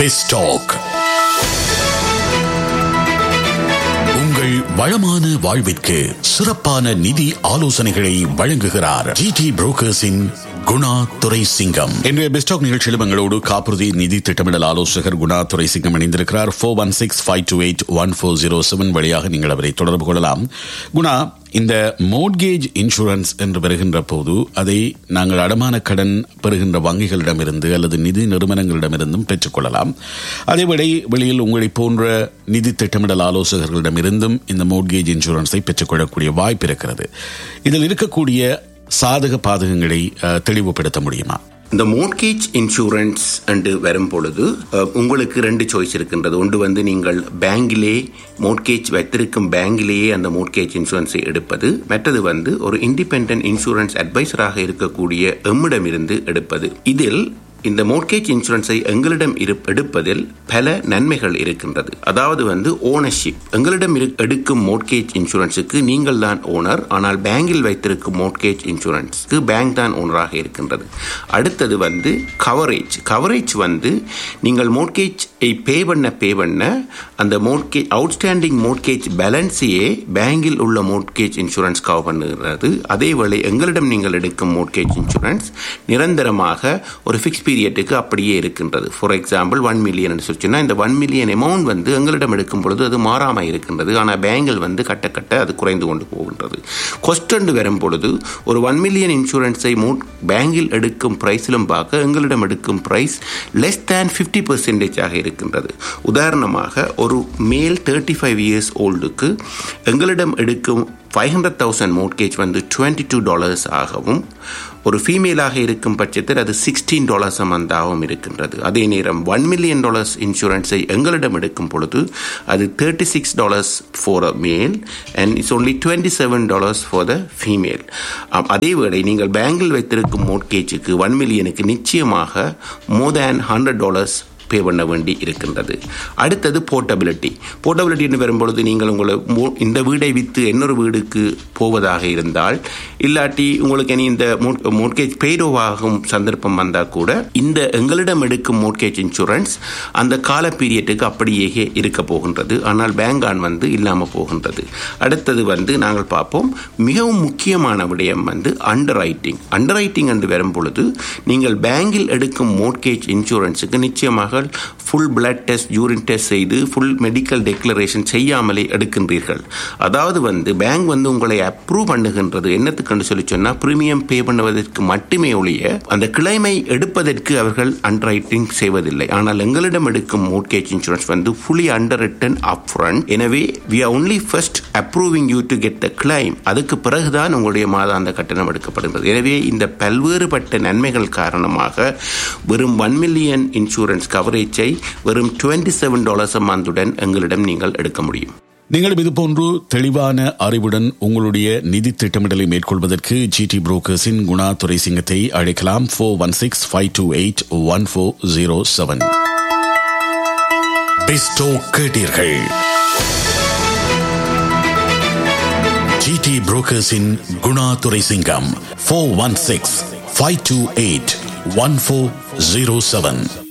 பெஸ்டாக் உங்கள் வளமான வாழ்விற்கு சிறப்பான நிதி ஆலோசனைகளை வழங்குகிறார் ஜிடி புரோக்கர்ஸின் குணா துரை சிங்கம் இன்றைய பெஸ்டாக் நிகழ்ச்சியிலும் எங்களோடு காப்புறுதி நிதி திட்டமிடல் ஆலோசகர் குணா துரை சிங்கம் இணைந்திருக்கிறார் four one six five two eight one four zero seven வழியாக நீங்கள் அவரை தொடர்பு கொள்ளலாம் குணா இந்த மோட்கேஜ் இன்சூரன்ஸ் என்று வருகின்ற போது அதை நாங்கள் அடமான கடன் பெறுகின்ற வங்கிகளிடமிருந்து அல்லது நிதி நிறுவனங்களிடமிருந்தும் பெற்றுக்கொள்ளலாம் அதேவேளை வெளியில் உங்களை போன்ற நிதி திட்டமிடல் ஆலோசகர்களிடமிருந்தும் இந்த மோட்கேஜ் இன்சூரன்ஸை பெற்றுக்கொள்ளக்கூடிய வாய்ப்பு இருக்கிறது இதில் இருக்கக்கூடிய சாதக பாதகங்களை அஹ், தெளிவுபடுத்த முடியுமா இந்த மோட்கேஜ் இன்சூரன்ஸ் என்று வரும் பொழுது அஹ், உங்களுக்கு ரெண்டு சாய்ஸ் இருக்கின்றது ஒன்று வந்து நீங்கள் பேங்கிலே மோட்கேஜ் வைத்திருக்கும் பேங்கிலேயே அந்த மோட்கேஜ் இன்சூரன்ஸை எடுப்பது மற்றது வந்து ஒரு இண்டிபெண்டன்ட் இன்சூரன்ஸ் அட்வைசராக இருக்கக்கூடிய எம்மிடமிருந்து எடுப்பது இதில் இந்த மோட்கேஜ் இன்சூரன்ஸை எங்களிடம் இரு- எடுப்பதில் பல நன்மைகள் இருக்கின்றது அதாவது வந்து ஓனர்ஷிப் எங்களிடம் இரு- எடுக்கும் மோட்கேஜ் இன்சூரன்ஸுக்கு நீங்கள் தான் ஓனர் ஆனால் பேங்கில் வைத்திருக்கும் மோட்கேஜ் இன்சூரன்ஸ்க்கு பேங்க் தான் ஓனராக இருக்கின்றது அடுத்தது வந்து கவரேஜ் கவரேஜ் வந்து நீங்கள் மோட்கேஜ் பே பண்ண பே பண்ண அந்த மோட்கேஜ் அவுட்ஸ்டாண்டிங் மோட்கேஜ் பேலன்ஸையே பேங்கில் உள்ள மோட்கேஜ் இன்சூரன்ஸ் கவர் பண்ணுகிறது அதேவேளை எங்களிடம் நீங்கள் எடுக்கும் மோட்கேஜ் இன்சூரன்ஸ் நிரந்தரமாக ஒரு ஃபிக்ஸ் பீரியட்டுக்கு அப்படியே இருக்கின்றது ஃபார் எக்ஸாம்பிள் ஒன் மில்லியன் சொல்லிச்சுன்னா இந்த ஒன் மில்லியன் அமௌண்ட் வந்து எங்களிடம் எடுக்கும் பொழுது அது மாறாமல் இருக்கின்றது ஆனால் பேங்கில் வந்து கட்ட கட்ட அது குறைந்து கொண்டு போகின்றது கொஸ்டண்டு வரும் பொழுது ஒரு ஒன் மில்லியன் இன்சூரன்ஸை மூ பேங்கில் எடுக்கும் பிரைஸிலும் பார்க்க எங்களிடம் எடுக்கும் பிரைஸ் லெஸ் தேன் ஃபிஃப்டி பர்சன்டேஜாக இருக்கின்றது உதாரணமாக ஒரு மேல் தேர்ட்டி ஃபைவ் இயர்ஸ் ஓல்டுக்கு எங்களிடம் எடுக்கும் ஃபைவ் ஹண்ட்ரட் தௌசண்ட் மோட்கேஜ் வந்து டுவெண்ட்டி டூ டாலர்ஸ் ஆகவும் ஒரு ஃபீமேலாக இருக்கும் பட்சத்தில் அது சிக்ஸ்டீன் டாலர்ஸ் மந்தாகவும் இருக்கின்றது அதே நேரம் ஒன் மில்லியன் டாலர்ஸ் இன்சூரன்ஸை எங்களிடம் எடுக்கும் பொழுது அது thirty six dollars for a male and it's only twenty seven dollars for the female அதே வேளை நீங்கள் பேங்கில் வைத்திருக்கும் மோட்கேஜுக்கு ஒன் மில்லியனுக்கு நிச்சயமாக மோர் தேன் ஹண்ட்ரட் டாலர்ஸ் பே பண்ண வேண்டி இருக்கின்றது அடுத்தது போர்ட்டபிலிட்டி போர்ட்டபிலிட்டின்னு வரும்பொழுது நீங்கள் உங்களை மோ- இந்த வீடை விற்று இன்னொரு வீடுக்கு போவதாக இருந்தால் இல்லாட்டி உங்களுக்கு இனி இந்த மோட்கேஜ் பெய்டோவாகும் சந்தர்ப்பம் வந்தால் கூட இந்த எங்களிடம் எடுக்கும் மோட்கேஜ் இன்சூரன்ஸ் அந்த கால பீரியட்டுக்கு அப்படியே இருக்க போகின்றது ஆனால் பேங்க் ஆன் வந்து இல்லாமல் போகின்றது அடுத்தது வந்து நாங்கள் பார்ப்போம் மிகவும் முக்கியமான விடயம் வந்து அண்டர் ரைட்டிங் அண்டர் ரைட்டிங் என்று வரும் பொழுது நீங்கள் பேங்கில் எடுக்கும் மோட்கேஜ் இன்சூரன்ஸுக்கு நிச்சயமாக full blood test urine test செய்து ஃபுல் மெடிக்கல் டெக்ளரேஷன் செய்யாமலே எடுக்கின்றீர்கள் அதாவது வந்து பேங்க் வந்து உங்களை அப்ரூவ் பண்ணுகின்றது என்னத்துக்குன்னு சொல்லி சொன்னால் பிரீமியம் பே பண்ணுவதற்கு மட்டுமே ஒழிய அந்த கிளைமை எடுப்பதற்கு அவர்கள் அண்டர் ரைட்டிங் செய்வதில்லை ஆனால் எங்களிடம் எடுக்கும் மோட்கேஜ் இன்சூரன்ஸ் வந்து fully underwritten upfront எனவே we are only first approving you to get the claim அதுக்கு பிறகுதான் உங்களுடைய மாதாந்த கட்டணம் எடுக்கப்படுகிறது எனவே இந்த பல்வேறுபட்ட நன்மைகள் காரணமாக வெறும் ஒன் மில்லியன் இன்சூரன்ஸ் கவரேஜை வெறும் டுவெண்ட்டி செவன் டாலர்ஸ் மந்துடன் எங்களிடம் நீங்கள் எடுக்க முடியும் நீங்களும் இதுபோன்று தெளிவான அறிவுடன் உங்களுடைய நிதி திட்டமிடலை மேற்கொள்வதற்கு ஜிடி புரோக்கர்ஸின் குணா துரை சிங்கத்தை அழைக்கலாம் four one six five two eight one four zero seven பெஸ்டோ கேட்டீர்கள் ஜிடி புரோக்கர்ஸின் Guna Thurai Singam four one six five two eight one four zero seven